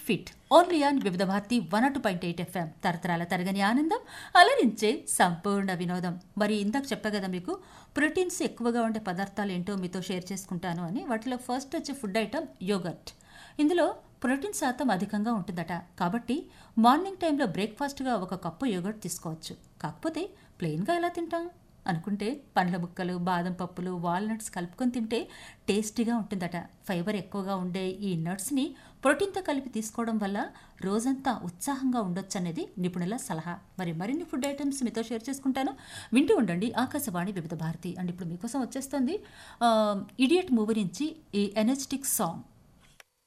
fit only on Vividh Bharati one అటు point eight FM తరతరాల తరగని ఆనందం అలరించే సంపూర్ణ వినోదం మరి ఇందాక చెప్పా కదా మీకు ప్రోటీన్స్ ఎక్కువగా ఉండే పదార్థాలు ఏంటో మీతో షేర్ చేసుకుంటాను అని వాటిలో ఫస్ట్ వచ్చే ఫుడ్ ఐటమ్ యోగర్ట్ ఇందులో ప్రోటీన్ శాతం అధికంగా ఉంటుందట కాబట్టి మార్నింగ్ టైంలో బ్రేక్ఫాస్ట్గా ఒక కప్పు యోగర్ట్ తీసుకోవచ్చు కాకపోతే ప్లెయిన్గా ఎలా తింటాం అనుకుంటే పండ్ల ముక్కలు బాదం పప్పులు వాల్నట్స్ కలుపుకొని తింటే టేస్టీగా ఉంటుందట ఫైబర్ ఎక్కువగా ఉండే ఈ నట్స్ని ప్రోటీన్తో కలిపి తీసుకోవడం వల్ల రోజంతా ఉత్సాహంగా ఉండొచ్చు అనేది నిపుణుల సలహా మరి మరిన్ని ఫుడ్ ఐటమ్స్ మీతో షేర్ చేసుకుంటాను వింటూ ఉండండి ఆకాశవాణి వివిధ భారతి అండ్ ఇప్పుడు మీకోసం వచ్చేస్తుంది ఇడియట్ మూవీ నుంచి ఈ ఎనర్జెటిక్ సాంగ్